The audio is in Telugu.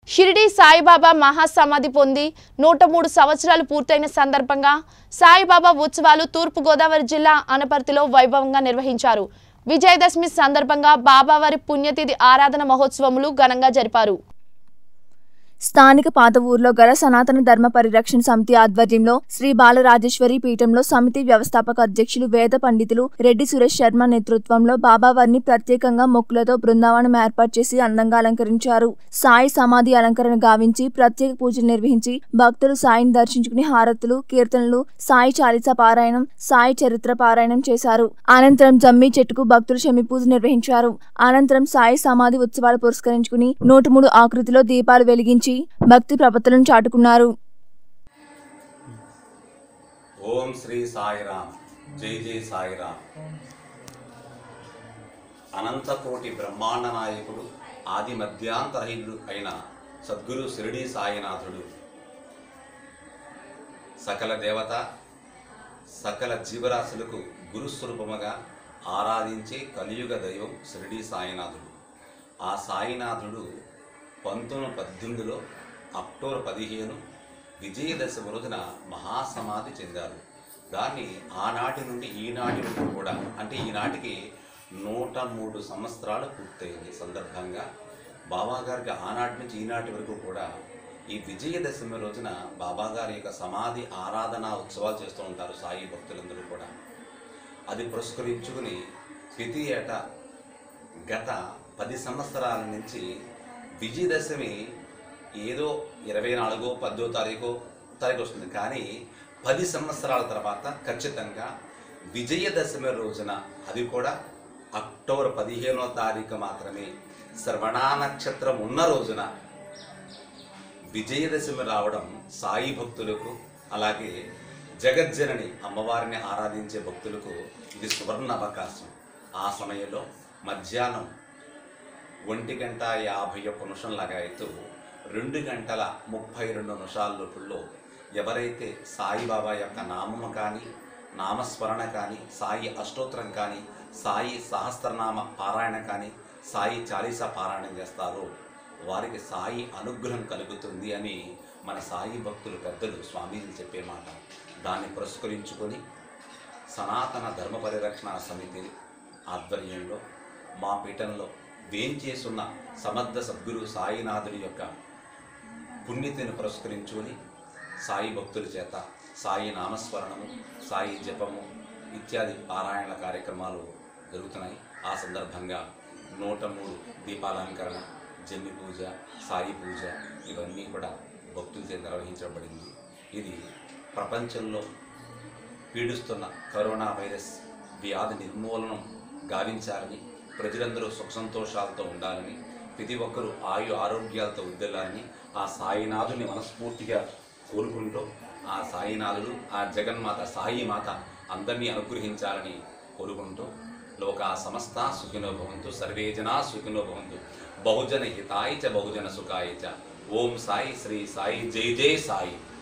షిరిడి సాయిబాబా మహాసమాధి పొంది నూట మూడు సంవత్సరాలు పూర్తయిన సందర్భంగా సాయిబాబా ఉత్సవాలు తూర్పుగోదావరి జిల్లా అనపర్తిలో వైభవంగా నిర్వహించారు విజయదశమి సందర్భంగా బాబావారి పుణ్యతిథి ఆరాధన మహోత్సవములు ఘనంగా జరిపారు స్థానిక పాత ఊర్లో గల సనాతన ధర్మ పరిరక్షణ సమితి ఆధ్వర్యంలో శ్రీ బాలరాజేశ్వరి పీఠంలో సమితి వ్యవస్థాపక అధ్యక్షులు వేద పండితులు రెడ్డి సురేష్ శర్మ నేతృత్వంలో బాబావారిని ప్రత్యేకంగా మొక్కులతో బృందావనం ఏర్పాటు చేసి అందంగా అలంకరించారు సాయి సమాధి అలంకరణ గావించి ప్రత్యేక పూజలు నిర్వహించి భక్తులు సాయిని దర్శించుకుని హారతులు కీర్తనలు సాయి చాలీసా పారాయణం సాయి చరిత్ర పారాయణం చేశారు అనంతరం జమ్మి చెట్టుకు భక్తులు షమి పూజ నిర్వహించారు అనంతరం సాయి సమాధి ఉత్సవాలు పురస్కరించుకుని నూట మూడు ఆకృతిలో దీపాలు వెలిగించి భక్తి ప్రపత్తులను చాటుకున్నారు ఓం శ్రీ సాయిరామ్ జై జై సాయిరామ్ అనంతకోటి బ్రహ్మాండ నాయకుడు ఆది మధ్యాంతరహితుడు అయిన సద్గురు శిరిడి సాయినాథుడు సకల దేవత సకల జీవరాశులకు గురుస్వరూపముగా ఆరాధించే కలియుగ దైవం శిరిడి సాయినాథుడు ఆ సాయినాథుడు పంతొమ్మిది పద్దెనిమిదిలో అక్టోబర్ పదిహేను విజయదశమి రోజున మహాసమాధి చెందారు దాన్ని ఆనాటి నుండి ఈనాటి వరకు కూడా అంటే ఈనాటికి నూట మూడు సంవత్సరాలు పూర్తయింది సందర్భంగా బాబాగారికి ఆనాటి నుంచి ఈనాటి వరకు కూడా ఈ విజయదశమి రోజున బాబాగారి యొక్క సమాధి ఆరాధన ఉత్సవాలు చేస్తూ ఉంటారు సాయి భక్తులందరూ కూడా అది పురస్కరించుకుని ప్రతి ఏటా గత పది సంవత్సరాల నుంచి విజయదశమి ఏదో ఇరవై నాలుగో పదో తారీఖు తారీఖు వస్తుంది కానీ పది సంవత్సరాల తర్వాత ఖచ్చితంగా విజయదశమి రోజున అది కూడా అక్టోబర్ పదిహేనో తారీఖు మాత్రమే శ్రవణ నక్షత్రం ఉన్న రోజున విజయదశమి రావడం సాయి భక్తులకు అలాగే జగజ్జనని అమ్మవారిని ఆరాధించే భక్తులకు ఇది సువర్ణ అవకాశం ఆ సమయంలో మధ్యాహ్నం ఒంటి గంట యాభై ఒక్క నిమిషం లగాయతూ రెండు గంటల ముప్పై రెండు నిమిషాల లోపుల్లో ఎవరైతే సాయిబాబా యొక్క నామము కానీ నామస్మరణ కానీ సాయి అష్టోత్తరం కానీ సాయి సహస్రనామ పారాయణ కానీ సాయి చాలీసా పారాయణం చేస్తారో వారికి సాయి అనుగ్రహం కలుగుతుంది అని మన సాయి భక్తులు పెద్దలు స్వామీజీలు చెప్పే మాట దాన్ని పురస్కరించుకొని సనాతన ధర్మ పరిరక్షణ సమితి ఆధ్వర్యంలో మా పీఠంలో వేంచేసున్న సమర్థ సద్గురు సాయినాథుని యొక్క పుణ్యతిని పురస్కరించుకొని సాయి భక్తుల చేత సాయి నామస్మరణము సాయి జపము ఇత్యాది పారాయణ కార్యక్రమాలు జరుగుతున్నాయి ఆ సందర్భంగా నూట మూడు దీపాలంకరణ జమ్మి పూజ సాయి పూజ ఇవన్నీ కూడా భక్తుల చేత నిర్వహించబడింది ఇది ప్రపంచంలో పీడిస్తున్న కరోనా వైరస్ వ్యాధి నిర్మూలనం గావించాలని ప్రజలందరూ సుఖ సంతోషాలతో ఉండాలని ప్రతి ఒక్కరూ ఆయు ఆరోగ్యాలతో ఉద్దెలాలని ఆ సాయినాథుని మనస్ఫూర్తిగా కోరుకుంటూ ఆ సాయినాథుడు ఆ జగన్మాత సాయి మాత అందరినీ అనుగ్రహించాలని కోరుకుంటూ లోక సమస్త సుఖినో భవంతు సర్వే జనా సుఖినో భవంతు బహుజన హితాయ చ బహుజన సుఖాయ చ ఓం సాయి శ్రీ సాయి జై జై సాయి